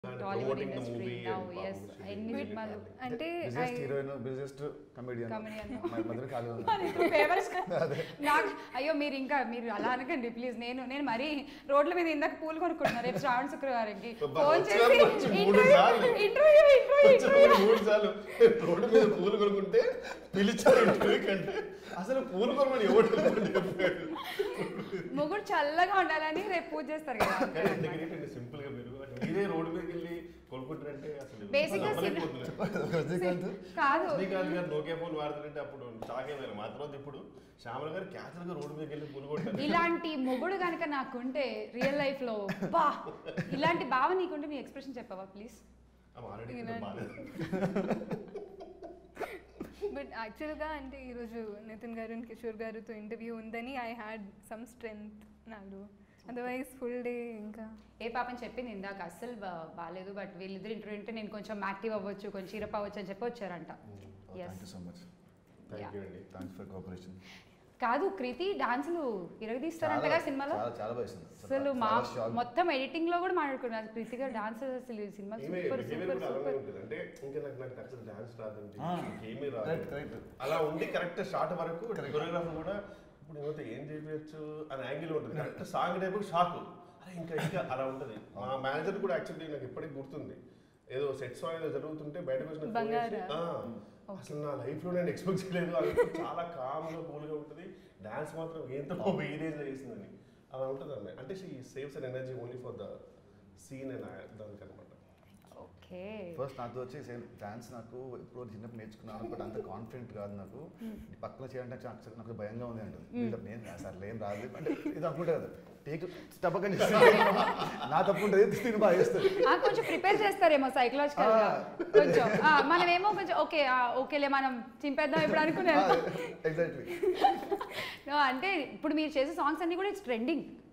Tollywood promoting the industry movie now and ఎస్ publicity. ఎన్ని సినిమాలు అంటే business I- heroine business comedian Comedian. మధ్యలో ఖాళీ ఉంది మరి ఇప్పుడు favors నాకు అయ్యో మీరు ఇంకా మీరు అలా అనకండి ప్లీజ్ నేను నేను మరీ రోడ్ల మీద ఇందాక పూలు కొనుక్కుంటున్నా రేపు శ్రావణ శుక్రవారంకి అబ్బా, ఫోన్ వచ్చారు, వచ్చి చేసి మూడు ఇంటర్వ్యూ సార్లు. ఇంటర్వ్యూ ఇంటర్వ్యూ ఇంటర్వ్యూ మూడు సార్లు రోడ్డు మీద పూలు కొనుక్కుంటే పిలిచారు ఇంటర్వ్యూ కంటే అసలు పూలు కొనమని ఎవరు చెప్పాడు మొగుడు చల్లగా ఉండాలని రేపు పూజ చేస్తారు కదా కానీ ఎందుకంటే సింపుల్ గా మీరు మీరే రోడ్డు మీదకి వెళ్ళి కొనుక్కుంటారంటే అసలు Basic గా నమ్మలేకపోతున్నారు. రజనీకాంత్ కాదు రజనీకాంత్ గారు నోకియా ఫోన్ వాడుతుంటే అప్పుడు తాగేవారు మా తర్వాత ఇప్పుడు శ్యామల గారు క్యాచువల్ గా రోడ్డు మీదకి వెళ్ళి పూలు కొట్టారు ఇలాంటి మొగుడు కనుక నాకుంటే రియల్ లైఫ్ లో బా ఇలాంటి భావ నీకుంటే నీ ఎక్స్ప్రెషన్ చెప్పవా ప్లీజ్ ఆల్రెడీ ఇలాంటి- బాగాలేదు బట్ యాక్చువల్గా అంటే ఈరోజు నితిన్ గారు అండ్ కిషోర్ గారితో ఇంటర్వ్యూ ఉందని ఐ హ్యాడ్ సమ్ స్ట్రెంగ్త్ నాలో అదర్వైజ్ ఫుల్ డే ఇంకా ఏ పాపని చెప్పింది ఇందాక అస్సలు బా- బాగాలేదు బట్ వీళ్ళిద్దరు ఇంటర్వ్యూ ఉంటే నేను కొంచెం యాక్టివ్ అవ్వచ్చు కొంచెం చీరప్ అవ్వచ్చు అని చెప్పి వచ్చారంట థ్యాంక్ ఎస్ you so much thank you అండి థ్యాంక్స్ ఫర్ కోఆపరేషన్ కాదు కృతి డాన్సులు ఇరగదీస్తారంటగా సినిమాలో చాలా చాలా బాగా ఇస్తుంది అసలు మా మొత్తం ఎడిటింగ్ లో కూడా మాట్లాడుకున్నారు కృతి గారు డాన్స్ అసలు ఈ సినిమా ఈమె సూపర్ బిహేవియర్ సూపర్ కూడా అలానే సూపర్ ఉంటుంది అంటే ఇంకా నాకు నాకు అసలు డాన్స్ రాదండి Ah. ఏమీ Correct, రాదు correct. అలా ఉండి కరెక్ట్ షార్ట్ వరకు కొరియోగ్రాఫర్ కూడా ఇప్పుడు ఏమైతే ఏం చేయవచ్చు అని యాంగిల్ ఉంటుంది కరెక్ట్ సాంగ్ టైపు షాక్ అరే ఇంకా ఇంకా అలా ఉంటుంది మా మేనేజర్ కూడా యాక్చువల్లీ నాకు ఇప్పటికి గుర్తుంది ఏదో సెట్ సాంగ్ ఏదో జరుగుతుంటే బయటకు వచ్చిన phone బంగారా? చేసి, "ఆ, అసలు నా లైఫ్ లో నేను ఎక్స్పెక్ట్ చేయలేదు అది చాలా కామ్ గా కూల్ గా ఉంటుంది డాన్స్ మాత్రం ఏంతో వెయ్యి రేంజ్ లో చేసిందని అలా ఉంటుంది అన్నమాట అంటే she saves an energy only for the scene and దానికి అనమాట ఓకే ఫస్ట్ నాతో వచ్చి సేమ్ డాన్స్ నాకు ఎప్పుడు చిన్నప్పుడు నేర్చుకున్నాను బట్ అంత కాన్ఫిడెంట్ కాదు నాకు ఈ పక్కన చేయాలంటే నాకు నాకు భయంగా ఉంది అంటుంది Build-up నేను సార్ ఏం రాదు అంటే ఇది అనుకుంటే కదా టేక్ తప్పకని నా తప్పు ఉంటుంది తిని బాగా చేస్తుంది ఆ, కొంచెం ప్రిపేర్ చేస్తారేమో సైకలాజికల్ గా ఆ, కొంచెం ఆ, మనమేమో కొంచెం ఓకే ఆ, ఓకేలే మనం చింపేద్దాం ఇప్పుడు అనుకున్నాను ఎగ్జాక్ట్లీ అంటే ఇప్పుడు మీరు చేసే సాంగ్స్ అన్ని కూడా ఇట్స్ ట్రెండింగ్